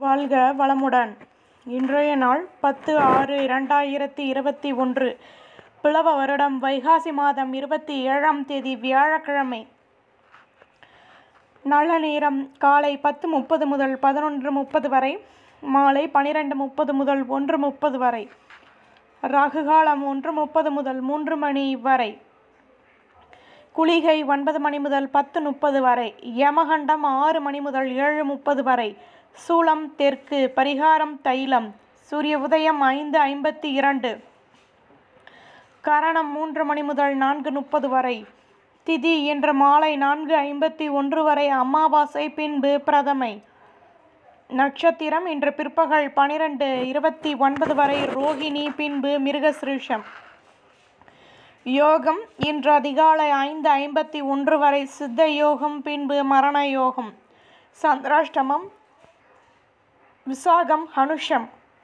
வாழ்க வளமுடன் இன்றைய நாள் பத்து ஆறு இரண்டாயிரத்தி இருபத்தி ஒன்று பிளவ வருடம் வைகாசி மாதம் இருபத்தி ஏழாம் தேதி வியாழக்கிழமை நல்ல நேரம் காலை பத்து முப்பது முதல் பதினொன்று முப்பது வரை மாலை பனிரெண்டு முப்பது முதல் ஒன்று முப்பது வரை ராகு காலம் ஒன்று முப்பது முதல் மூன்று மணி வரை குளிகை ஒன்பது மணி முதல் பத்து முப்பது வரை யமகண்டம் ஆறு மணி முதல் ஏழு முப்பது வரை சூலம் தெற்கு பரிகாரம் தைலம் சூரிய உதயம் ஐந்து ஐம்பத்தி இரண்டு கரணம் மூன்று மணி முதல் நான்கு முப்பது வரை திதி இன்று மாலை நான்கு ஐம்பத்தி ஒன்று வரை அமாவாசை பின்பு பிரதமை நட்சத்திரம் இன்று பிற்பகல் பனிரெண்டு இருபத்தி ஒன்பது வரை ரோகிணி பின்பு மிருகசிருஷம் யோகம் இன்று அதிகாலை ஐந்து ஐம்பத்தி ஒன்று வரை சித்த யோகம் பின்பு மரண யோகம் சந்திராஷ்டமம் விசாகம் ஹனுஷம்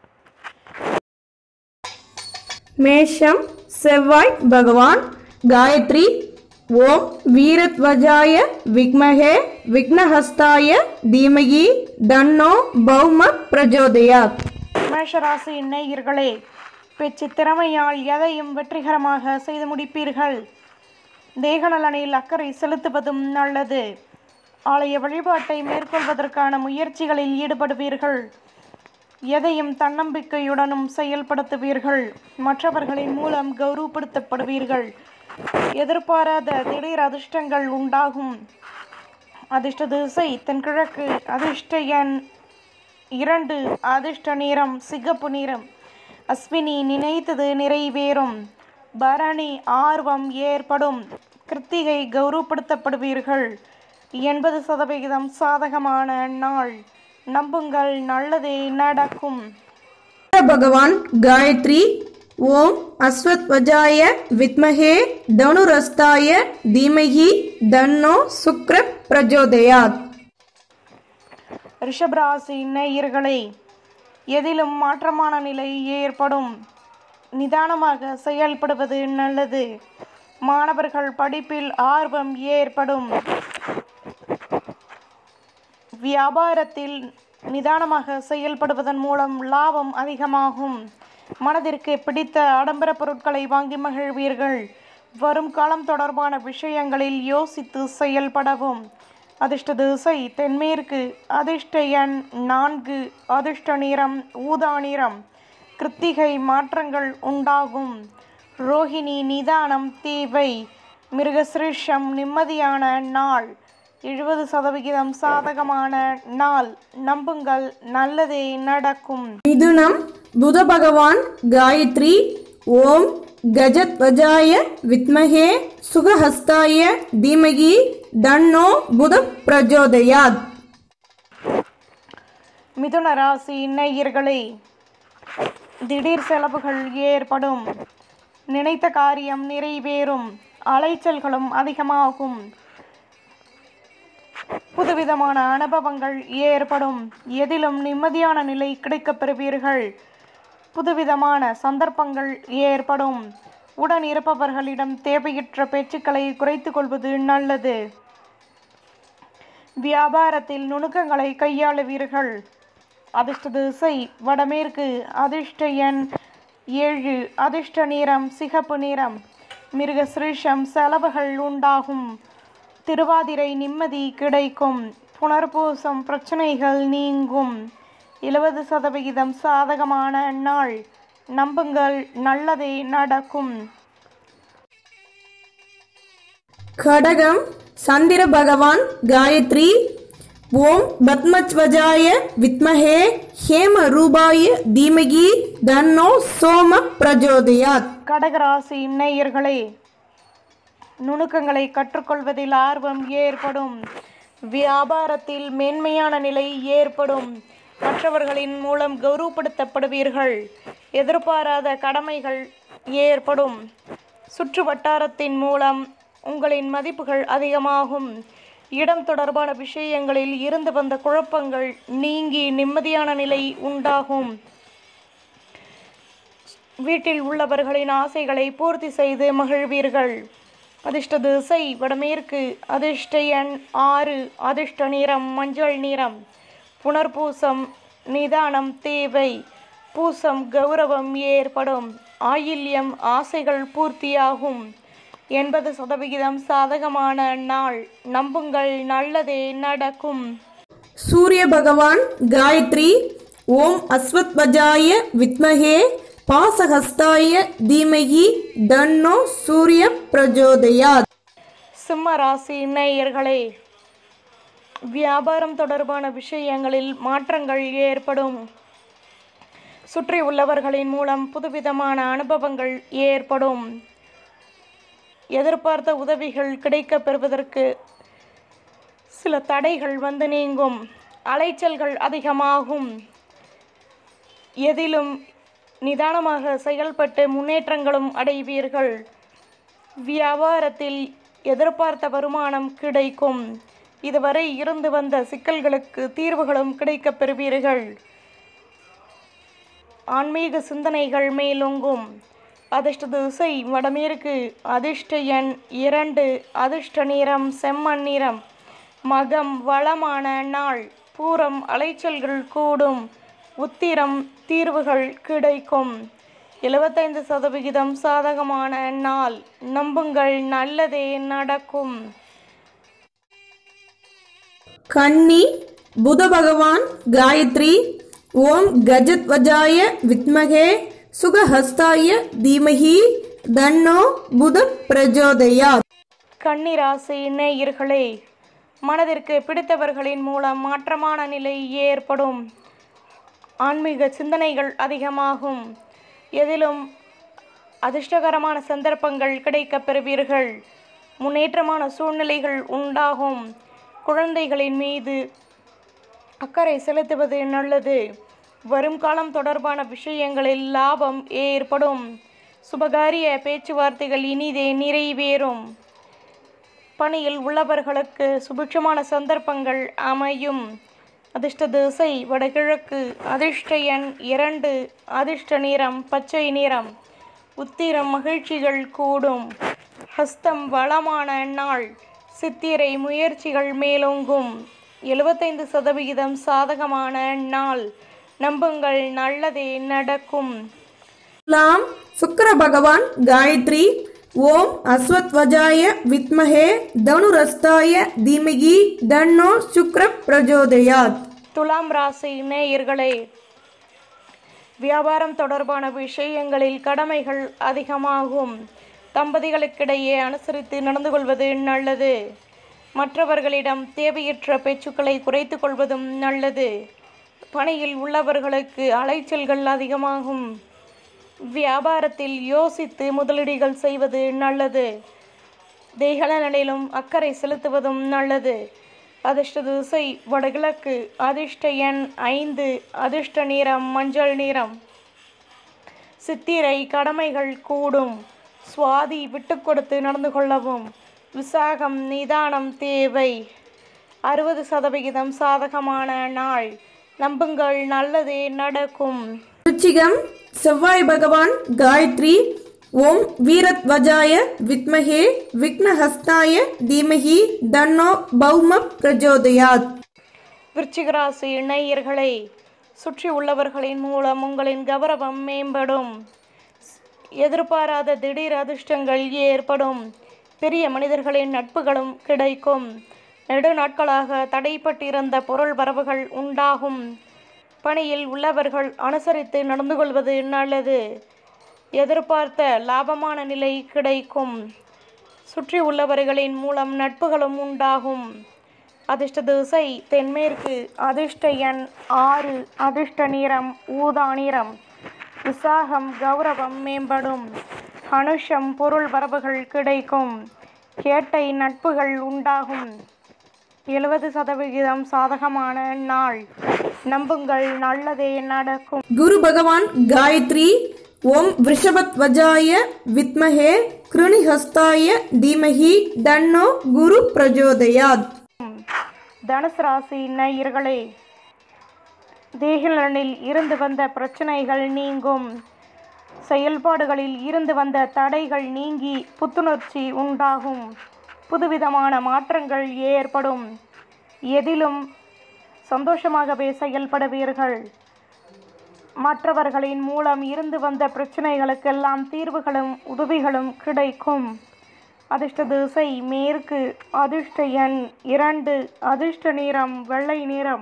மேஷம் செவ்வாய் பகவான் காயத்ரி ஓம் வீரத்வஜாய விக்மகே விக்னஹஸ்தாய தீமகி தன்னோ பௌம பிரஜோதயாத் மேஷராசி நேயர்களே பேச்சு திறமையால் எதையும் வெற்றிகரமாக செய்து முடிப்பீர்கள் தேகநலனில் அக்கறை செலுத்துவதும் நல்லது ஆலய வழிபாட்டை மேற்கொள்வதற்கான முயற்சிகளில் ஈடுபடுவீர்கள் எதையும் தன்னம்பிக்கையுடனும் செயல்படுத்துவீர்கள் மற்றவர்களின் மூலம் கௌரவப்படுத்தப்படுவீர்கள் எதிர்பாராத திடீர் அதிர்ஷ்டங்கள் உண்டாகும் அதிர்ஷ்ட திசை தென்கிழக்கு அதிர்ஷ்ட எண் இரண்டு அதிர்ஷ்ட நிறம் சிகப்பு நிறம் அஸ்வினி நினைத்தது நிறைவேறும் பரணி ஆர்வம் ஏற்படும் கிருத்திகை கௌரவப்படுத்தப்படுவீர்கள் எண்பது சதவிகிதம் சாதகமான நாள் நம்புங்கள் நல்லதே நடக்கும் பகவான் காயத்ரி ஓம் அஸ்வத்வஜாய வித்மகே தனுரஸ்தாய தீமகி தன்னோ சுக்ர பிரஜோதயாத் ரிஷபராசி நேயர்களே எதிலும் மாற்றமான நிலை ஏற்படும் நிதானமாக செயல்படுவது நல்லது மாணவர்கள் படிப்பில் ஆர்வம் ஏற்படும் வியாபாரத்தில் நிதானமாக செயல்படுவதன் மூலம் லாபம் அதிகமாகும் மனதிற்கு பிடித்த ஆடம்பர பொருட்களை வாங்கி மகிழ்வீர்கள் வரும் காலம் தொடர்பான விஷயங்களில் யோசித்து செயல்படவும் அதிர்ஷ்ட திசை தென்மேற்கு அதிர்ஷ்ட எண் நான்கு அதிர்ஷ்ட நிறம் ஊதா நிறம் கிருத்திகை மாற்றங்கள் உண்டாகும் ரோஹிணி நிதானம் தேவை மிருகசிருஷம் நிம்மதியான நாள் எழுபது சதவிகிதம் சாதகமான நாள் நம்புங்கள் நல்லதே நடக்கும் மிதுனம் புத பகவான் காயத்ரி ஓம் கஜத்வஜாய வித்மகே சுகஹஸ்தாய தீமகி தன்னோ புத பிரஜோதயாத் மிதுன ராசி நேயர்களே திடீர் செலவுகள் ஏற்படும் நினைத்த காரியம் நிறைவேறும் அலைச்சல்களும் அதிகமாகும் புதுவிதமான அனுபவங்கள் ஏற்படும் எதிலும் நிம்மதியான நிலை கிடைக்கப் பெறுவீர்கள் புதுவிதமான சந்தர்ப்பங்கள் ஏற்படும் உடன் இருப்பவர்களிடம் தேவையற்ற பேச்சுக்களை குறைத்துக் கொள்வது நல்லது வியாபாரத்தில் நுணுக்கங்களை கையாளுவீர்கள் அதிர்ஷ்ட திசை வடமேற்கு அதிர்ஷ்ட எண் ஏழு அதிர்ஷ்ட நிறம் சிகப்பு நிறம் மிருக சிருஷம் செலவுகள் உண்டாகும் திருவாதிரை நிம்மதி கிடைக்கும் புனர்பூசம் பிரச்சனைகள் நீங்கும் எழுபது சதவிகிதம் சாதகமான நாள் நம்புங்கள் நல்லதே நடக்கும் கடகம் சந்திர பகவான் காயத்ரி ஓம் பத்மத்வஜாய வித்மஹே ஹேம ரூபாய தீமகி தன்னோ சோம பிரஜோதயாத் கடகராசி நேயர்களே நுணுக்கங்களை கற்றுக்கொள்வதில் ஆர்வம் ஏற்படும் வியாபாரத்தில் மேன்மையான நிலை ஏற்படும் மற்றவர்களின் மூலம் கௌரவப்படுத்தப்படுவீர்கள் எதிர்பாராத கடமைகள் ஏற்படும் சுற்று வட்டாரத்தின் மூலம் உங்களின் மதிப்புகள் அதிகமாகும் இடம் தொடர்பான விஷயங்களில் இருந்து வந்த குழப்பங்கள் நீங்கி நிம்மதியான நிலை உண்டாகும் வீட்டில் உள்ளவர்களின் ஆசைகளை பூர்த்தி செய்து மகிழ்வீர்கள் அதிர்ஷ்ட திசை வடமேற்கு அதிர்ஷ்ட எண் ஆறு அதிர்ஷ்ட நிறம் மஞ்சள் நிறம் புனர்பூசம் நிதானம் தேவை பூசம் கௌரவம் ஏற்படும் ஆயில்யம் ஆசைகள் பூர்த்தியாகும் எண்பது சதவிகிதம் சாதகமான நாள் நம்புங்கள் நல்லதே நடக்கும் சூரிய பகவான் காயத்ரி ஓம் அஸ்வத்வஜாய வித்மகே பாசஹஸ்தாய தீமகி தன்னோ சூரிய பிரஜோதயாத் சிம்ம ராசி நேயர்களே வியாபாரம் தொடர்பான விஷயங்களில் மாற்றங்கள் ஏற்படும் சுற்றி உள்ளவர்களின் மூலம் புதுவிதமான அனுபவங்கள் ஏற்படும் எதிர்பார்த்த உதவிகள் கிடைக்கப் பெறுவதற்கு சில தடைகள் வந்து நீங்கும் அலைச்சல்கள் அதிகமாகும் எதிலும் நிதானமாக செயல்பட்டு முன்னேற்றங்களும் அடைவீர்கள் வியாபாரத்தில் எதிர்பார்த்த வருமானம் கிடைக்கும் இதுவரை இருந்து வந்த சிக்கல்களுக்கு தீர்வுகளும் கிடைக்கப் பெறுவீர்கள் ஆன்மீக சிந்தனைகள் மேலோங்கும் அதிர்ஷ்ட திசை வடமேற்கு அதிர்ஷ்ட எண் இரண்டு அதிர்ஷ்ட நிறம் செம்மண் நிறம் மகம் வளமான நாள் பூரம் அலைச்சல்கள் கூடும் உத்திரம் தீர்வுகள் கிடைக்கும் எழுபத்தைந்து சதவிகிதம் சாதகமான நாள் நம்புங்கள் நல்லதே நடக்கும் கன்னி புத பகவான் காயத்ரி ஓம் கஜத்வஜாய வித்மகே சுகஹஸ்தாய தீமகி தன்னோ புத பிரஜோதயாத் கன்னிராசி நேயர்களே மனதிற்கு பிடித்தவர்களின் மூலம் மாற்றமான நிலை ஏற்படும் ஆன்மீக சிந்தனைகள் அதிகமாகும் எதிலும் அதிர்ஷ்டகரமான சந்தர்ப்பங்கள் கிடைக்கப் பெறுவீர்கள் முன்னேற்றமான சூழ்நிலைகள் உண்டாகும் குழந்தைகளின் மீது அக்கறை செலுத்துவது நல்லது வரும் காலம் தொடர்பான விஷயங்களில் லாபம் ஏற்படும் சுபகாரிய பேச்சுவார்த்தைகள் இனிதே நிறைவேறும் பணியில் உள்ளவர்களுக்கு சுபிட்சமான சந்தர்ப்பங்கள் அமையும் அதிர்ஷ்ட திசை வடகிழக்கு அதிர்ஷ்ட எண் இரண்டு அதிர்ஷ்ட நிறம் பச்சை நிறம் உத்திரம் மகிழ்ச்சிகள் கூடும் ஹஸ்தம் வளமான நாள் சித்திரை முயற்சிகள் மேலோங்கும் எழுபத்தைந்து சதவிகிதம் சாதகமான நாள் நம்புங்கள் நல்லதே நடக்கும் லாம் சுக்கர பகவான் காயத்ரி ஓம் அஸ்வத்வஜாய வித்மஹே தனுரஸ்தாய தீமகி தன்னோ சுக்ர பிரஜோதயாத் துலாம் ராசி நேயர்களே வியாபாரம் தொடர்பான விஷயங்களில் கடமைகள் அதிகமாகும் தம்பதிகளுக்கிடையே அனுசரித்து நடந்து கொள்வது நல்லது மற்றவர்களிடம் தேவையற்ற பேச்சுக்களை குறைத்து கொள்வதும் நல்லது பணியில் உள்ளவர்களுக்கு அலைச்சல்கள் அதிகமாகும் வியாபாரத்தில் யோசித்து முதலீடுகள் செய்வது நல்லது தேகநலனிலும் அக்கறை செலுத்துவதும் நல்லது அதிர்ஷ்ட திசை வடகிழக்கு அதிர்ஷ்ட எண் ஐந்து அதிர்ஷ்ட நிறம் மஞ்சள் நிறம் சித்திரை கடமைகள் கூடும் சுவாதி விட்டு கொடுத்து நடந்து கொள்ளவும் விசாகம் நிதானம் தேவை அறுபது சதவிகிதம் சாதகமான நாள் நம்புங்கள் நல்லதே நடக்கும் ருச்சிகம் செவ்வாய் பகவான் காயத்ரி ஓம் வீரத்வஜாய வித்மஹே விக்னஹஸ்தாய தீமகி தன்னோ பௌம பிரஜோதயாத் விருச்சிகராசி நேயர்களே சுற்றி உள்ளவர்களின் மூலம் உங்களின் கௌரவம் மேம்படும் எதிர்பாராத திடீர் அதிர்ஷ்டங்கள் ஏற்படும் பெரிய மனிதர்களின் நட்புகளும் கிடைக்கும் நெடு நாட்களாக தடைப்பட்டிருந்த பொருள் வரவுகள் உண்டாகும் பணியில் உள்ளவர்கள் அனுசரித்து நடந்து கொள்வது நல்லது எதிர்பார்த்த லாபமான நிலை கிடைக்கும் சுற்றி உள்ளவர்களின் மூலம் நட்புகளும் உண்டாகும் அதிர்ஷ்ட திசை தென்மேற்கு அதிர்ஷ்ட எண் ஆறு அதிர்ஷ்ட நிறம் ஊதா நிறம் விசாகம் கௌரவம் மேம்படும் அனுஷம் பொருள் வரவுகள் கிடைக்கும் கேட்டை நட்புகள் உண்டாகும் எழுபது சதவிகிதம் சாதகமான நாள் நம்புங்கள் நல்லதே நடக்கும் குரு பகவான் காயத்ரி ஓம் விஷபத்வஜாய வித்மஹே கிருணிஹஸ்தாய தீமஹி தன்னோ குரு பிரஜோதயாத் தனுசு ராசி நேயர்களே தேகலனில் இருந்து வந்த பிரச்சனைகள் நீங்கும் செயல்பாடுகளில் இருந்து வந்த தடைகள் நீங்கி புத்துணர்ச்சி உண்டாகும் புதுவிதமான மாற்றங்கள் ஏற்படும் எதிலும் சந்தோஷமாகவே செயல்படுவீர்கள் மற்றவர்களின் மூலம் இருந்து வந்த பிரச்சனைகளுக்கெல்லாம் தீர்வுகளும் உதவிகளும் கிடைக்கும் அதிர்ஷ்ட திசை மேற்கு அதிர்ஷ்ட எண் இரண்டு அதிர்ஷ்ட நிறம் வெள்ளை நிறம்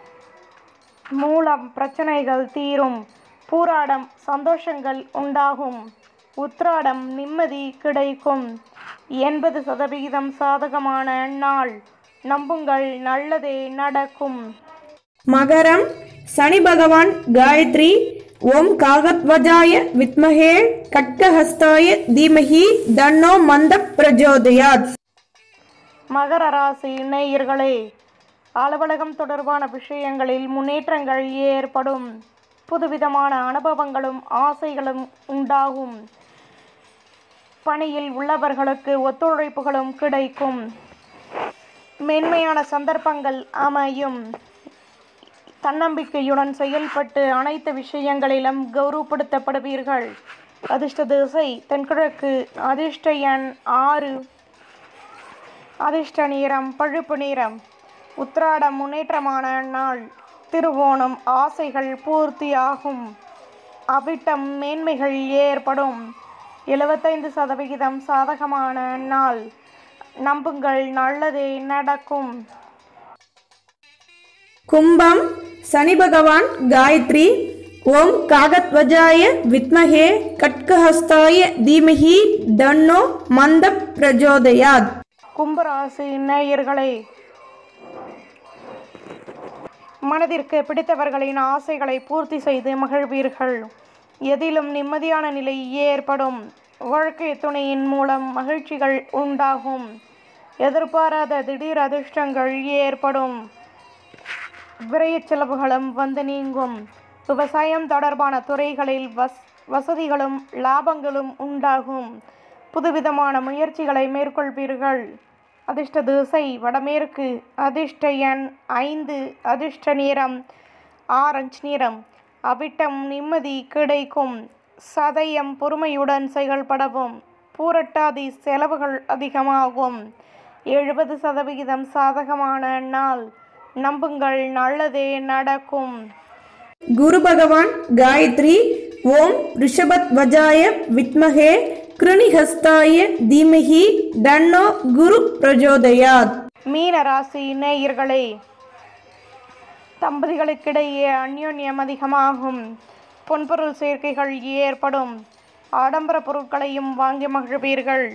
மூலம் பிரச்சனைகள் தீரும் பூராடம் சந்தோஷங்கள் உண்டாகும் உத்ராடம் நிம்மதி கிடைக்கும் எண்பது சதவிகிதம் சாதகமான நாள் நம்புங்கள் நல்லதே நடக்கும் மகரம் சனி பகவான் காயத்ரி ஓம் காகத்வஜாய வித்மஹே கட்கஹஸ்தாய தீமஹி தன்னோ மந்த பிரஜோதயாத் மகர ராசி நேயர்களே அலுவலகம் தொடர்பான விஷயங்களில் முன்னேற்றங்கள் ஏற்படும் புதுவிதமான அனுபவங்களும் ஆசைகளும் உண்டாகும் பணியில் உள்ளவர்களுக்கு ஒத்துழைப்புகளும் கிடைக்கும் மென்மையான சந்தர்ப்பங்கள் அமையும் தன்னம்பிக்கையுடன் செயல்பட்டு அனைத்து விஷயங்களிலும் கௌரவப்படுத்தப்படுவீர்கள் அதிர்ஷ்ட திசை தென்கிழக்கு அதிர்ஷ்ட எண் ஆறு அதிர்ஷ்ட நிறம் பழுப்பு நிறம் உத்திராடம் முன்னேற்றமான நாள் திருவோணம் ஆசைகள் பூர்த்தியாகும் அவிட்டம் மேன்மைகள் ஏற்படும் எழுபத்தைந்து சதவிகிதம் சாதகமான நாள் நம்புங்கள் நல்லதே நடக்கும் கும்பம் சனி பகவான் காயத்ரி ஓம் காகத்வஜாய வித்மஹே கட்கஹஸ்தாய தீமஹி தன்னோ மந்த பிரஜோதயாத் கும்பராசி நேயர்களே மனதிற்கு பிடித்தவர்களின் ஆசைகளை பூர்த்தி செய்து மகிழ்வீர்கள் எதிலும் நிம்மதியான நிலை ஏற்படும் வாழ்க்கை துணையின் மூலம் மகிழ்ச்சிகள் உண்டாகும் எதிர்பாராத திடீர் அதிர்ஷ்டங்கள் ஏற்படும் விரயச் செலவுகளும் வந்து நீங்கும் விவசாயம் தொடர்பான துறைகளில் வஸ் வசதிகளும் லாபங்களும் உண்டாகும் புதுவிதமான முயற்சிகளை மேற்கொள்வீர்கள் அதிர்ஷ்ட திசை வடமேற்கு அதிர்ஷ்ட எண் ஐந்து அதிர்ஷ்ட நிறம் ஆரஞ்சு நிறம் அவிட்டம் நிம்மதி கிடைக்கும் சதயம் பொறுமையுடன் செயல்படவும் பூரட்டாதி செலவுகள் அதிகமாகும் எழுபது சதவிகிதம் சாதகமான நாள் நம்புங்கள் நல்லதே நடக்கும் குரு பகவான் காயத்ரி ஓம் ரிஷபத் வஜாய வித்மஹே கிருணிஹஸ்தாய தீமஹி தன்னோ குரு பிரஜோதயாத் மீன ராசி நேயர்களே தம்பதிகளுக்கிடையே அந்யோன்யம் அதிகமாகும் பொன்பொருள் சேர்க்கைகள் ஏற்படும் ஆடம்பர பொருட்களையும் வாங்கி மகிழ்வீர்கள்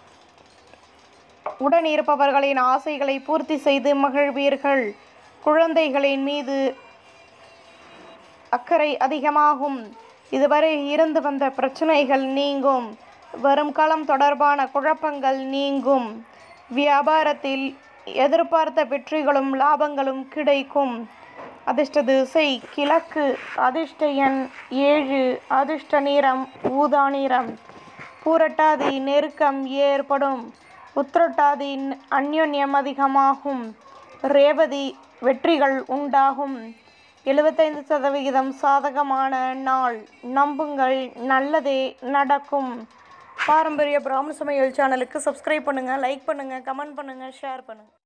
உடன் இருப்பவர்களின் ஆசைகளை பூர்த்தி செய்து மகிழ்வீர்கள் குழந்தைகளின் மீது அக்கறை அதிகமாகும் இதுவரை இருந்து வந்த பிரச்சனைகள் நீங்கும் வரும் காலம் தொடர்பான குழப்பங்கள் நீங்கும் வியாபாரத்தில் எதிர்பார்த்த வெற்றிகளும் லாபங்களும் கிடைக்கும் அதிர்ஷ்ட திசை கிழக்கு அதிர்ஷ்ட எண் ஏழு அதிர்ஷ்ட நிறம் ஊதா நிறம் பூரட்டாதி நெருக்கம் ஏற்படும் உத்திரட்டாதி அந்யோன்யம் அதிகமாகும் ரேவதி வெற்றிகள் உண்டாகும் எழுபத்தைந்து சதவிகிதம் சாதகமான நாள் நம்புங்கள் நல்லதே நடக்கும் பாரம்பரிய பிராமண சமையல் சேனலுக்கு சப்ஸ்கிரைப் பண்ணுங்கள் லைக் பண்ணுங்கள் கமெண்ட் பண்ணுங்கள் ஷேர் பண்ணுங்கள்